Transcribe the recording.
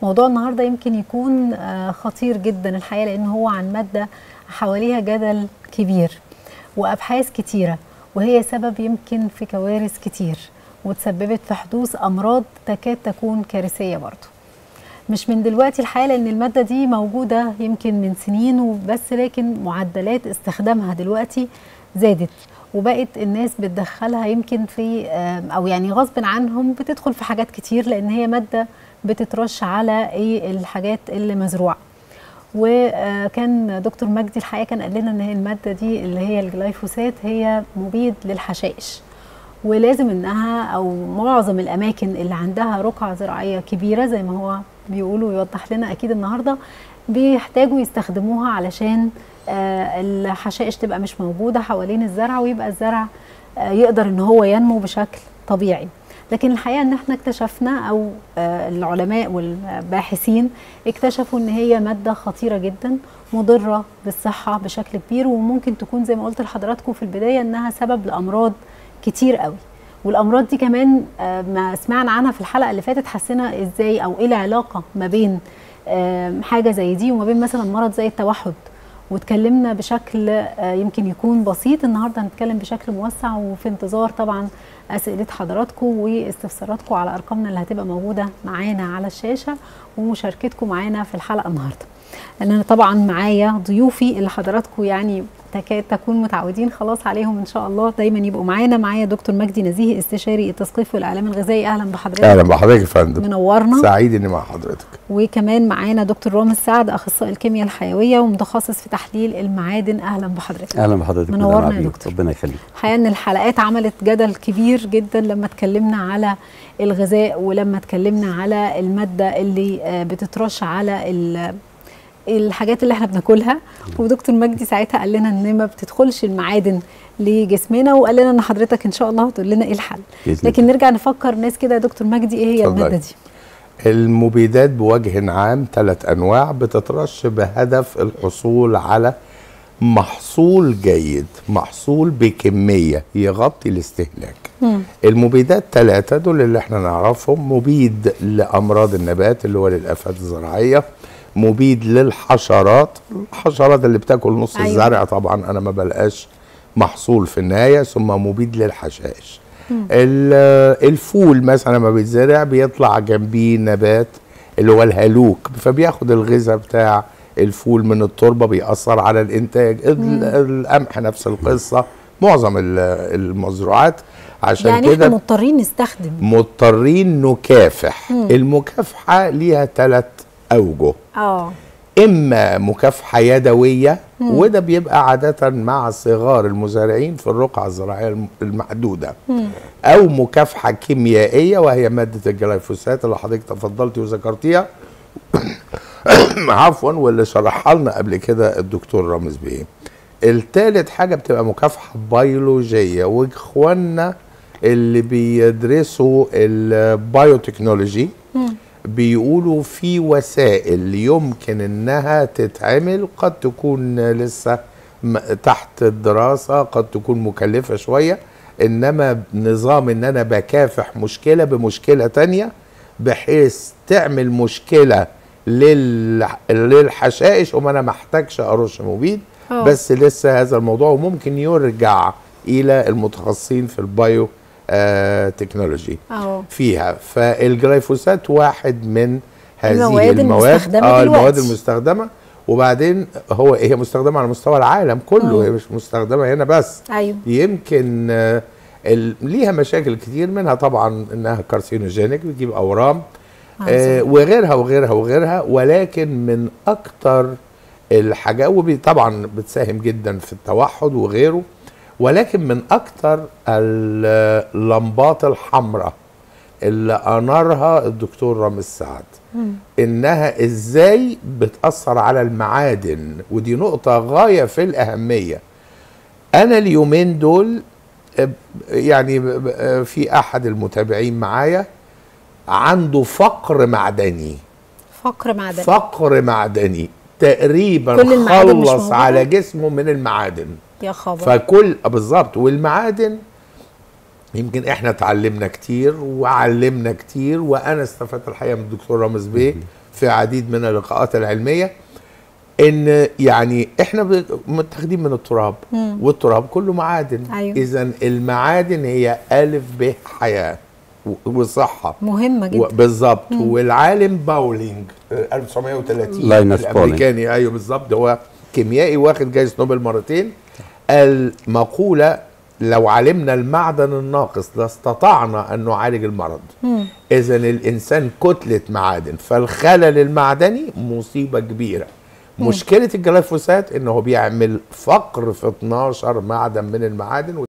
موضوع النهارده يمكن يكون آه، خطير جدا الحقيقه لان هو عن ماده حواليها جدل كبير وابحاث كتيره وهي سبب يمكن في كوارث كتير وتسببت في حدوث امراض تكاد تكون كارثيه برضه مش من دلوقتي الحقيقه لان الماده دي موجوده يمكن من سنين وبس لكن معدلات استخدامها دلوقتي زادت وبقت الناس بتدخلها يمكن في آم، او يعني غصب عنهم بتدخل في حاجات كتير لان هي ماده بتترش على ايه الحاجات اللي مزروعه وكان دكتور مجدي الحقيقه كان قال لنا ان هي الماده دي اللي هي الجلايفوسات هي مبيد للحشائش ولازم انها او معظم الاماكن اللي عندها رقعه زراعيه كبيره زي ما هو بيقولوا ويوضح لنا اكيد النهارده بيحتاجوا يستخدموها علشان آه، الحشائش تبقى مش موجوده حوالين الزرع ويبقى الزرع آه، يقدر ان هو ينمو بشكل طبيعي لكن الحقيقه ان احنا اكتشفنا او آه، العلماء والباحثين اكتشفوا ان هي ماده خطيره جدا مضره بالصحه بشكل كبير وممكن تكون زي ما قلت لحضراتكم في البدايه انها سبب لامراض كتير قوي والامراض دي كمان آه، ما سمعنا عنها في الحلقه اللي فاتت حسينا ازاي او ايه العلاقه ما بين آم، حاجه زي دي وما بين مثلا مرض زي التوحد واتكلمنا بشكل آه، يمكن يكون بسيط النهارده هنتكلم بشكل موسع وفي انتظار طبعا اسئله حضراتكم واستفساراتكم على ارقامنا اللي هتبقى موجوده معانا على الشاشه ومشاركتكم معانا في الحلقه النهارده انا طبعا معايا ضيوفي اللي حضراتكم يعني تكاد تكون متعودين خلاص عليهم ان شاء الله دايما يبقوا معانا معايا دكتور مجدي نزيه استشاري التثقيف والاعلام الغذائي اهلا بحضرتك اهلا بحضرتك يا فندم منورنا سعيد اني مع حضرتك وكمان معانا دكتور رامز سعد اخصائي الكيمياء الحيويه ومتخصص في تحليل المعادن اهلا بحضرتك اهلا بحضرتك منورنا مدام يا عبيد. دكتور. ربنا يخليك الحقيقه ان الحلقات عملت جدل كبير جدا لما اتكلمنا على الغذاء ولما اتكلمنا على الماده اللي آه، بتترش على ال- الحاجات اللي احنا بناكلها ودكتور مجدي ساعتها قال لنا ان ما بتدخلش المعادن لجسمنا وقال لنا ان حضرتك ان شاء الله هتقول لنا ايه الحل بإذن لكن نرجع نفكر ناس كده يا دكتور مجدي ايه هي اتفضلي. الماده دي المبيدات بوجه عام ثلاث انواع بتترش بهدف الحصول على محصول جيد محصول بكميه يغطي الاستهلاك المبيدات ثلاثة دول اللي احنا نعرفهم مبيد لأمراض النبات اللي هو للآفات الزراعية مبيد للحشرات الحشرات اللي بتاكل نص أيوة. أيوة. الزرع طبعا أنا ما بلقاش محصول في النهاية ثم مبيد للحشائش ال- الفول مثلا لما بيتزرع بيطلع جنبيه نبات اللي هو الهالوك فبياخد الغذاء بتاع الفول من التربه بيأثر على الانتاج ال- القمح نفس القصه معظم ال- المزروعات عشان يعني احنا كده مضطرين نستخدم مضطرين نكافح المكافحه ليها ثلاث اوجه اه اما مكافحه يدويه وده بيبقى عاده مع صغار المزارعين في الرقعه الزراعيه الم- المحدوده او مكافحه كيميائيه وهي ماده الجلايفوسات اللي حضرتك تفضلتي وذكرتيها عفوا واللي شرحها لنا قبل كده الدكتور رامز بيه التالت حاجه بتبقى مكافحه بيولوجيه واخواننا اللي بيدرسوا البايوتكنولوجي بيقولوا في وسائل يمكن انها تتعمل قد تكون لسه م- تحت الدراسه قد تكون مكلفه شويه انما نظام ان انا بكافح مشكله بمشكله تانية بحيث تعمل مشكله لل... للحشائش وما انا محتاجش ارش مبيد آه. بس لسه هذا الموضوع وممكن يرجع الى المتخصصين في البايو آه تكنولوجي اه فيها فالجلايفوسات واحد من هذه المواد المواد المستخدمة اه المواد دلوقتي. المستخدمه وبعدين هو هي مستخدمه على مستوى العالم كله مم. هي مش مستخدمه هنا بس ايوه يمكن آه، ال- ليها مشاكل كتير منها طبعا انها كارسينوجينيك بتجيب اورام آه عظيم. وغيرها وغيرها وغيرها ولكن من اكتر الحاجات وطبعا بتساهم جدا في التوحد وغيره ولكن من اكتر اللمبات الحمراء اللي انارها الدكتور رامز سعد انها ازاي بتاثر على المعادن ودي نقطه غايه في الاهميه انا اليومين دول آه، يعني ب- ب- آه، في احد المتابعين معايا عنده فقر معدني فقر معدني فقر معدني تقريبا كل المعادن مش خلص موجودة؟ على جسمه من المعادن يا خبر فكل آه، بالظبط والمعادن يمكن احنا اتعلمنا كتير وعلمنا كتير وانا استفدت الحقيقه من الدكتور رامز بيه في عديد من اللقاءات العلميه ان يعني احنا ب- متاخدين من التراب مم. والتراب كله معادن أيوة. اذا المعادن هي الف ب حياه و- وصحه مهمه جدا و- بالظبط والعالم باولينج آه، 1930 لاينس الامريكاني ايوه بالظبط هو كيميائي واخد جائزه نوبل مرتين المقوله لو علمنا المعدن الناقص لاستطعنا ان نعالج المرض مم. اذا الانسان كتله معادن فالخلل المعدني مصيبه كبيره مشكله الجلايفوسات انه بيعمل فقر في 12 معدن من المعادن